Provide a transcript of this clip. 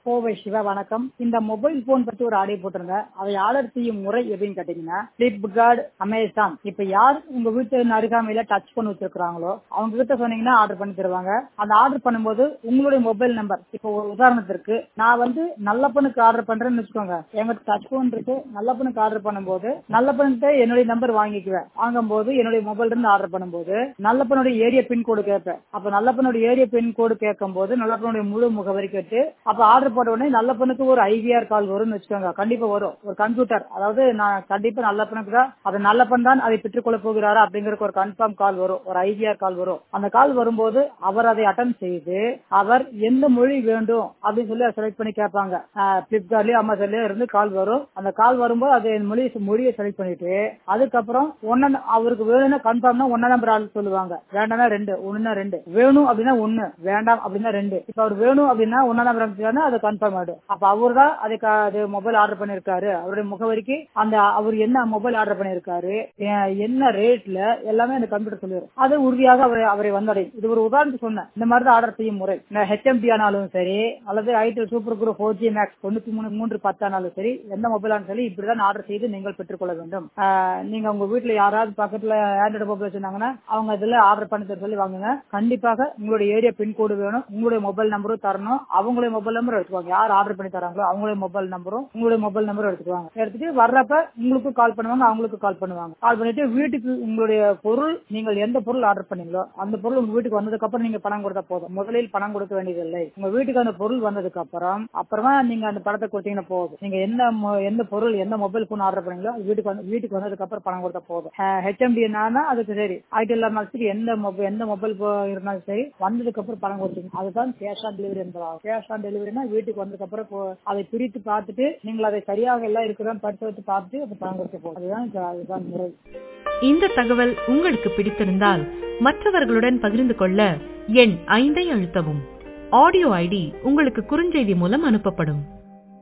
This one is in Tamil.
கோவை சிவா வணக்கம் இந்த மொபைல் போன் பத்தி ஒரு ஆடியோ போட்டிருந்தேன் அதை ஆர்டர் செய்யும் முறை எப்படின்னு கேட்டீங்கன்னா பிளிப்கார்ட் அமேசான் இப்ப யார் உங்க வீட்டு அருகாமையில டச் பண்ணி வச்சிருக்காங்களோ அவங்க கிட்ட சொன்னீங்கன்னா ஆர்டர் பண்ணி தருவாங்க அந்த ஆர்டர் பண்ணும்போது உங்களுடைய மொபைல் நம்பர் இப்போ ஒரு உதாரணத்திற்கு நான் வந்து நல்ல பொண்ணுக்கு ஆர்டர் பண்றேன்னு வச்சுக்கோங்க எங்க டச் போன் இருக்கு நல்ல பொண்ணுக்கு ஆர்டர் பண்ணும்போது நல்ல பொண்ணுகிட்ட என்னுடைய நம்பர் வாங்கிக்குவேன் வாங்கும்போது என்னுடைய மொபைல் இருந்து ஆர்டர் பண்ணும்போது நல்ல பொண்ணுடைய ஏரியா பின்கோடு கேட்பேன் அப்ப நல்ல பொண்ணுடைய ஏரியா பின்கோடு கேட்கும் போது நல்ல பொண்ணுடைய முழு முகவரி கேட்டு அப்ப ஆர்டர் போட்ட உடனே நல்ல பொண்ணுக்கு ஒரு ஐவிஆர் கால் வரும்னு வச்சுக்கோங்க கண்டிப்பா வரும் ஒரு கம்ப்யூட்டர் அதாவது நான் கண்டிப்பா நல்ல பொண்ணுக்கு தான் அது நல்ல பொண்ணு தான் அதை பெற்றுக்கொள்ள போகிறாரா அப்படிங்கிற ஒரு கன்ஃபார்ம் கால் வரும் ஒரு ஐவிஆர் கால் வரும் அந்த கால் வரும்போது அவர் அதை அட்டன் செய்து அவர் எந்த மொழி வேண்டும் அப்படின்னு சொல்லி செலக்ட் பண்ணி கேட்பாங்க பிளிப்கார்ட்லயோ அமேசான்லயோ இருந்து கால் வரும் அந்த கால் வரும்போது அது மொழி மொழியை செலக்ட் பண்ணிட்டு அதுக்கப்புறம் ஒன்னு அவருக்கு வேணும்னா கன்ஃபார்ம்னா ஒன்னா நம்பர் ஆள் சொல்லுவாங்க வேண்டாம்னா ரெண்டு ஒண்ணுனா ரெண்டு வேணும் அப்படின்னா ஒண்ணு வேண்டாம் அப்படின்னா ரெண்டு இப்ப அவர் வேணும் அப்படின்னா ஒன்னா நம்பர் அமைச்சாருன்னா அது கன்ஃபார்ம் ஆயிடும் அப்ப அவர் தான் அதுக்கு அது மொபைல் ஆர்டர் பண்ணிருக்காரு அவருடைய முகவரிக்கு அந்த அவர் என்ன மொபைல் ஆர்டர் பண்ணிருக்காரு என்ன ரேட்ல எல்லாமே அந்த கம்ப்யூட்டர் சொல்லிடும் அது உறுதியாக அவரை அவரை வந்தடையும் இது ஒரு உதாரணத்துக்கு சொன்னேன் இந்த மாதிரி தான் ஆர்டர் செய்யும் முறை இந்த ஹெச்எம்டி ஆனாலும் சரி அல்லது itel super group four G max தொண்ணூத்தி மூணு மூன்று பத்து ஆனாலும் சரி எந்த மொபைல் ஆனாலும் சரி இப்படிதான் ஆர்டர் செய்து நீங்கள் பெற்றுக்கொள்ள வேண்டும் நீங்க உங்க வீட்டுல யாராவது பக்கத்துல ஆண்ட்ராய்டு மொபைல் வச்சிருந்தாங்கன்னா அவங்க இதுல ஆர்டர் பண்ணி சொல்லி வாங்குங்க கண்டிப்பாக உங்களுடைய ஏரியா பின்கோடு வேணும் உங்களுடைய மொபைல் நம்பரும் தரணும் அவங்களுடைய மொபைல் நம்பர் எடுத்துக்குவாங்க யார் ஆர்டர் பண்ணி தராங்களோ அவங்களுடைய மொபைல் நம்பரும் உங்களுடைய மொபைல் நம்பரும் எடுத்துக்குவாங்க எடுத்துட்டு வர்றப்ப உங்களுக்கு கால் பண்ணுவாங்க அவங்களுக்கு கால் பண்ணுவாங்க கால் பண்ணிட்டு வீட்டுக்கு உங்களுடைய பொருள் நீங்கள் எந்த பொருள் ஆர்டர் பண்ணீங்களோ அந்த பொருள் உங்க வீட்டுக்கு வந்ததுக்கு அப்புறம் நீங்க பணம் கொடுத்தா போதும் முதலில் பணம் கொடுக்க வேண்டியதில்லை உங்க வீட்டுக்கு அந்த பொருள் வந்ததுக்கு அப்புறம் அப்புறமா நீங்க அந்த படத்தை கொடுத்தீங்கன்னா போதும் நீங்க எந்த எந்த பொருள் எந்த மொபைல் போன் ஆர்டர் பண்ணீங்களோ வீட்டுக்கு வந்து வீட்டுக்கு வந்ததுக்கு அப்புறம் பணம் கொடுத்தா போதும் ஹெச்எம்டி என்னன்னா அதுக்கு சரி ஐடிஎல் இருந்தாலும் சரி எந்த மொபைல் எந்த மொபைல் இருந்தாலும் சரி வந்ததுக்கு அப்புறம் பணம் கொடுத்தீங்க அதுதான் கேஷ் ஆன் டெலிவரி என்பதாகும் கேஷ் ஆன் டெலிவரினா வீட்டுக்கு வந்ததுக்கு அப்புறம் அதை பிரித்து பார்த்துட்டு நீங்கள் அதை சரியாக எல்லாம் இருக்கிறான்னு படித்து வச்சு பார்த்துட்டு அது பணம் கொடுத்து போகும் அதுதான் அதுதான் முறை இந்த தகவல் உங்களுக்கு பிடித்திருந்தால் மற்றவர்களுடன் பகிர்ந்து கொள்ள எண் ஐந்தை அழுத்தவும் ஆடியோ ஐடி உங்களுக்கு குறுஞ்செய்தி மூலம் அனுப்பப்படும்